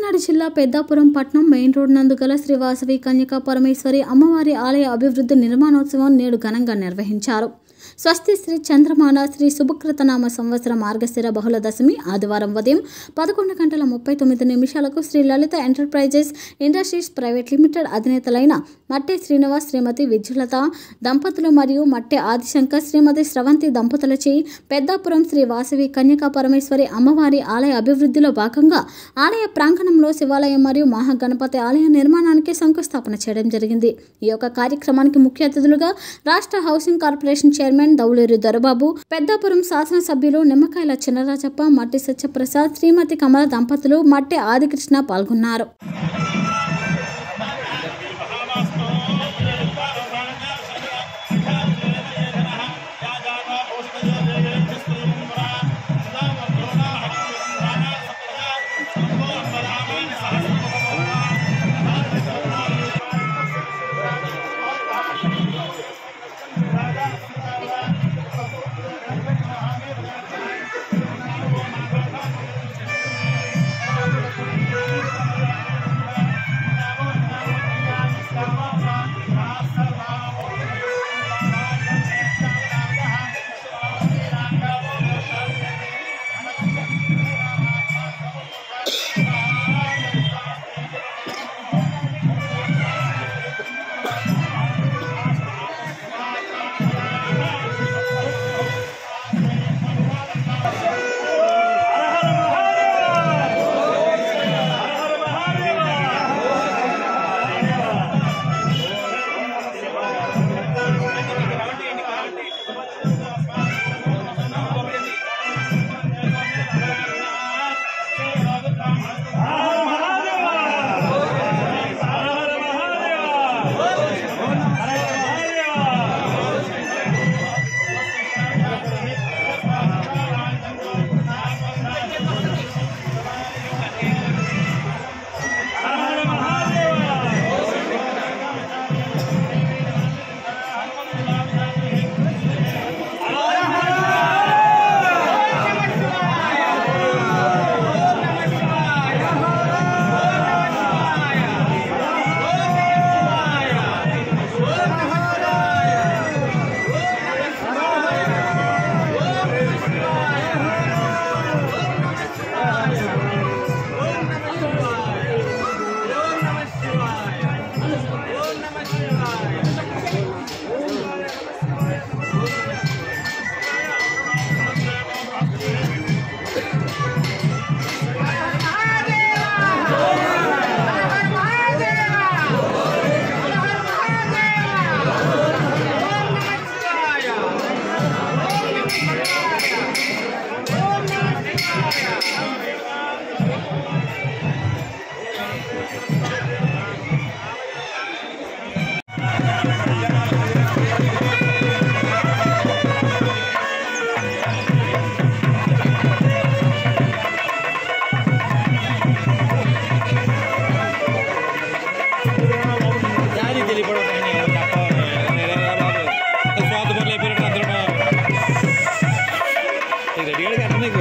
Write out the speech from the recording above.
కాకినాడ జిల్లా పెద్దాపురం పట్నం main road నందు గల శ్రీ వాసవి కన్యకా పరమేశ్వరి అమ్మవారి ఆలయ అభివృద్ధి నిర్మాణోత్సవం నేడు ఘనంగా నిర్వహించారు స్వస్తి శ్రీ చంద్రమాన శ్రీ సుభకృతనామ సంవత్సర మార్గశిర బహుళ దశమి ఆదివారం ఉదయం పదకొండు గంటల ముప్పై తొమ్మిది నిమిషాలకు Shri Lalitha enterprises industries private limited అధినేతలైన మట్టె శ్రీనివాస్ శ్రీమతి విద్యులత దంపతులు మరియు మట్టె ఆదిశంకర్ శ్రీమతి స్రవంతి దంపతులచే పెద్దాపురం శ్రీ వాసవి కన్యకా పరమేశ్వరి అమ్మవారి ఆలయ అభివృద్ధిలో భాగంగా ఆలయ ప్రాంగణంలో శివాలయం మరియు మహాగణపతి ఆలయ నిర్మాణానికి శంకుస్థాపన చేయడం జరిగింది ఈ యొక్క కార్యక్రమానికి ముఖ్య అతిథులుగా రాష్ట్ర housing corporation chairman Dauleru Dorababu Peddapuram శాసనసభ్యులు నిమ్మకాయల చినరాజప్ప మట్టి సత్యప్రసాద్ శ్రీమతి కమల దంపతులు మట్టి ఆదికృష్ణ పాల్గొన్నారు దారి తెలియపడం స్వార్థ పనులు అయిపోయినట్టు అందరూ రెడీగా కట్ట నీకు